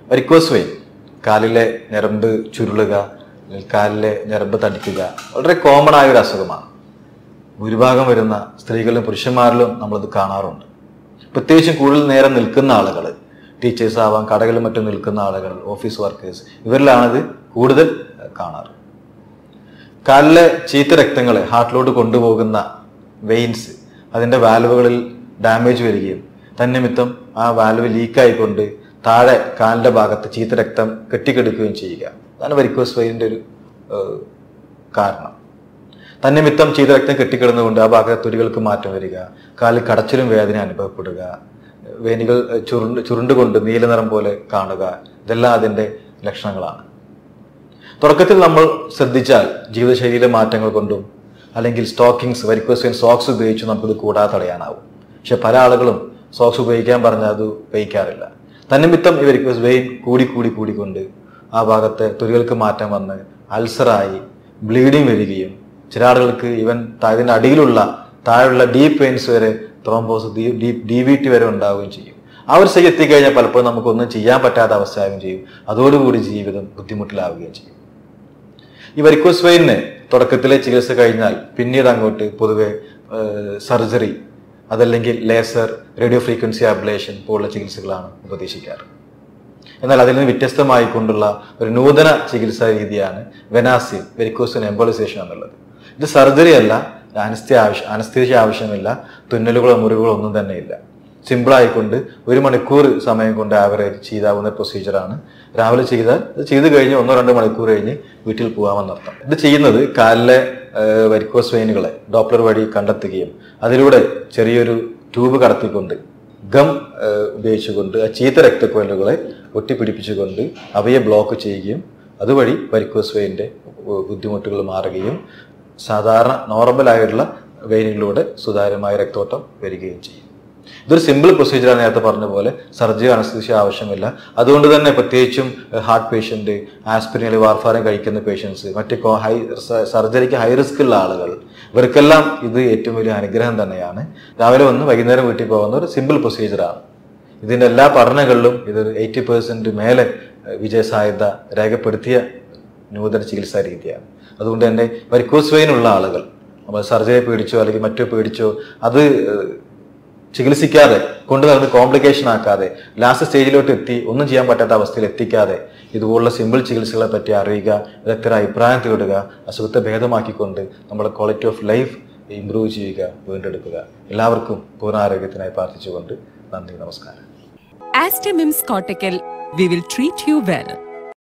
വരിക്കോസ് vein കാലിലെ ഞരമ്പ് ചുരുളുക അല്ലെങ്കിൽ കാലിലെ ഞരമ്പ് തടിക്കുക വളരെ കോമൺ ആയ ഒരു അസുഖമാണ് ഭൂരിഭാഗം വരുന്ന സ്ത്രീകളിലും പുരുഷന്മാരിലും നമ്മളത് കാണാറുണ്ട് പ്രത്യേകിച്ചും കൂടുതൽ നേരം നിൽക്കുന്ന ആളുകൾ ടീച്ചേഴ്സ് ആവാം കടകളിലും മറ്റും നിൽക്കുന്ന ആളുകൾ ഓഫീസ് വർക്കേഴ്സ് ഇവരിലാണിത് കൂടുതൽ ഏഹ്, കാണാറ് കാലിലെ ചീത്ത രക്തങ്ങളെ ഹാർട്ടിലോട്ട് കൊണ്ടുപോകുന്ന വെയിൻസ് അതിൻ്റെ വാൽവുകളിൽ ഡാമേജ് വരികയും തന്നിമിത്തം ആ വാൽവ് ലീക്കായിക്കൊണ്ട് താഴെ കാലിൻ്റെ ഭാഗത്ത് ചീത്ത രക്തം കെട്ടിക്കെടുക്കുകയും ചെയ്യുക അതാണ് വെരിക്കോസ് വെയിൻ്റെ ഒരു ഏഹ്, കാരണം തന്നിമിത്തം ചീത്ത രക്തം കെട്ടിക്കിടന്നുകൊണ്ട് ആ ഭാഗത്ത് തൊലികൾക്ക് മാറ്റം വരിക കാലിൽ കടച്ചിലും വേദന അനുഭവപ്പെടുക വേനികൾ ഏഹ്, ചുരുണ്ട് ചുരുണ്ടുകൊണ്ട് നീല നിറം പോലെ കാണുക ഇതെല്ലാം അതിൻ്റെ ലക്ഷണങ്ങളാണ് തുടക്കത്തിൽ നമ്മൾ ശ്രദ്ധിച്ചാൽ ജീവിതശൈലിയിലെ മാറ്റങ്ങൾ കൊണ്ടും അല്ലെങ്കിൽ സ്റ്റോക്കിങ്സ് വരിക്കോസ് സോക്സ് ഉപയോഗിച്ച് നമുക്കിത് കൂടാതെ തടയാനാവും പക്ഷെ പല ആളുകളും സോക്സ് ഉപയോഗിക്കാൻ പറഞ്ഞാൽ അത് ഉപയോഗിക്കാറില്ല തന്നിമിത്തം ഈ വരിക്കോസ് വെയിൻ കൂടി കൂടി കൂടിക്കൊണ്ട് ആ ഭാഗത്തെ തൊലികൾക്ക് മാറ്റം വന്ന് അൾസറായി ബ്ലീഡിങ് വരികയും ചില ആളുകൾക്ക് ഇവൻ ഇതിൻ്റെ അടിയിലുള്ള താഴെയുള്ള ഡീപ്പ് പെയിൻസ് വരെ thrombosis deep D V T വരെ ഉണ്ടാവുകയും ചെയ്യും ആ ഒരു സ്റ്റേജ് എത്തിക്കഴിഞ്ഞാൽ പലപ്പോഴും നമുക്കൊന്നും ചെയ്യാൻ പറ്റാത്ത അവസ്ഥയാകുകയും ചെയ്യും അതോടുകൂടി ജീവിതം ബുദ്ധിമുട്ടിലാവുകയും ചെയ്യും ഈ വരിക്കോസ് വെയിന് തുടക്കത്തിലെ ചികിത്സ കഴിഞ്ഞാൽ പിന്നീട് അങ്ങോട്ട് പൊതുവെ സർജറി അതല്ലെങ്കിൽ ലേസർ റേഡിയോ ഫ്രീക്വൻസി അബ്ലേഷൻ പോലുള്ള ചികിത്സകളാണ് ഉപദേശിക്കാറ് എന്നാൽ അതിൽ നിന്ന് വ്യത്യസ്തമായി കൊണ്ടുള്ള ഒരു നൂതന ചികിത്സാ രീതിയാണ് വെനാസിൻ വെരിക്കോസിൻ എംബോളിസേഷൻ എന്നുള്ളത് ഇത് സർജറി അല്ല അനസ്തി ആവശ്യം അനസ്തീഷ്യ ആവശ്യമില്ല തുന്നലുകളോ മുറിവുകളോ ഒന്നും തന്നെ ഇല്ല സിമ്പിൾ ആയിക്കൊണ്ട് ഒരു മണിക്കൂർ സമയം കൊണ്ട് ആവറേജ് ചെയ്താവുന്ന പ്രൊസീജിയറാണ് രാവിലെ ചെയ്താൽ ഇത് ചെയ്ത് കഴിഞ്ഞ് ഒന്നോ രണ്ടോ മണിക്കൂർ കഴിഞ്ഞ് വീട്ടിൽ പോകാമെന്നർത്ഥം ഇത് ചെയ്യുന്നത് കാലിലെ വരിക്കോസ് വെയിനുകളെ ഡോപ്ലർ വഴി കണ്ടെത്തുകയും അതിലൂടെ ചെറിയൊരു ട്യൂബ് കടത്തിക്കൊണ്ട് ഗം ഏഹ്, ഉപയോഗിച്ചുകൊണ്ട് ആ ചീത്ത രക്തക്കുഴലുകളെ ഒട്ടിപ്പിടിപ്പിച്ചുകൊണ്ട് അവയെ ബ്ലോക്ക് ചെയ്യുകയും അതുവഴി വരിക്കോസ് വെയിൻ്റെ ബുദ്ധിമുട്ടുകൾ മാറുകയും സാധാരണ നോർമലായിട്ടുള്ള വെയിനുകളിലൂടെ സുതാര്യമായ രക്തോട്ടം വരികയും ചെയ്യും ഇതൊരു സിമ്പിൾ പ്രൊസീജിയറാണ് നേരത്തെ പറഞ്ഞ പോലെ സർജറി അനസ്തീഷ്യ ആവശ്യമില്ല അതുകൊണ്ട് തന്നെ പ്രത്യേകിച്ചും ഹാർട്ട് പേഷ്യന്റ് ആസ്പിരിൻ അല്ലെങ്കിൽ വാർഫാരം കഴിക്കുന്ന പേഷ്യൻസ് മറ്റ് കോ- ഹൈ സ- സർജറിക്ക് ഹൈ റിസ്ക് ഉള്ള ആളുകൾ ഇവർക്കെല്ലാം ഇത് ഏറ്റവും വലിയ അനുഗ്രഹം തന്നെയാണ് രാവിലെ വന്ന് വൈകുന്നേരം വീട്ടിൽ പോകുന്ന ഒരു സിമ്പിൾ പ്രൊസീജിയറാണ് ഇതിൻ്റെ എല്ലാ പഠനങ്ങളിലും ഇതൊരു എയ്റ്റി പെർസെൻറ്റ് മേലെ ഏഹ്, വിജയസാധ്യത രേഖപ്പെടുത്തിയ നൂതന ചികിത്സാ രീതിയാണ് അതുകൊണ്ട് തന്നെ വരിക്കോസ് വെയിനുള്ള ആളുകൾ നമ്മൾ സർജറി പേടിച്ചോ അല്ലെങ്കിൽ മറ്റോ പേടിച്ചോ അത് ഏഹ്, ചികിത്സിക്കാതെ കൊണ്ടു നടന്ന് കോംപ്ലിക്കേഷൻ ആക്കാതെ ലാസ്റ്റ് സ്റ്റേജിലോട്ട് എത്തി ഒന്നും ചെയ്യാൻ പറ്റാത്ത അവസ്ഥയിൽ എത്തിക്കാതെ ഇതുപോലുള്ള സിമ്പിൾ ചികിത്സകളെ പറ്റി അറിയുക വിദഗ്ധര അഭിപ്രായം തേടുക അസുഖത്തെ ഭേദമാക്കിക്കൊണ്ട് നമ്മുടെ ക്വാളിറ്റി ഓഫ് ലൈഫ് ഇംപ്രൂവ് ചെയ്യുക വീണ്ടെടുക്കുക എല്ലാവർക്കും പൂർണ്ണ ആരോഗ്യത്തിനായി പ്രാർത്ഥിച്ചുകൊണ്ട് നന്ദി നമസ്കാരം Astamim's Cortical, we will treat you well.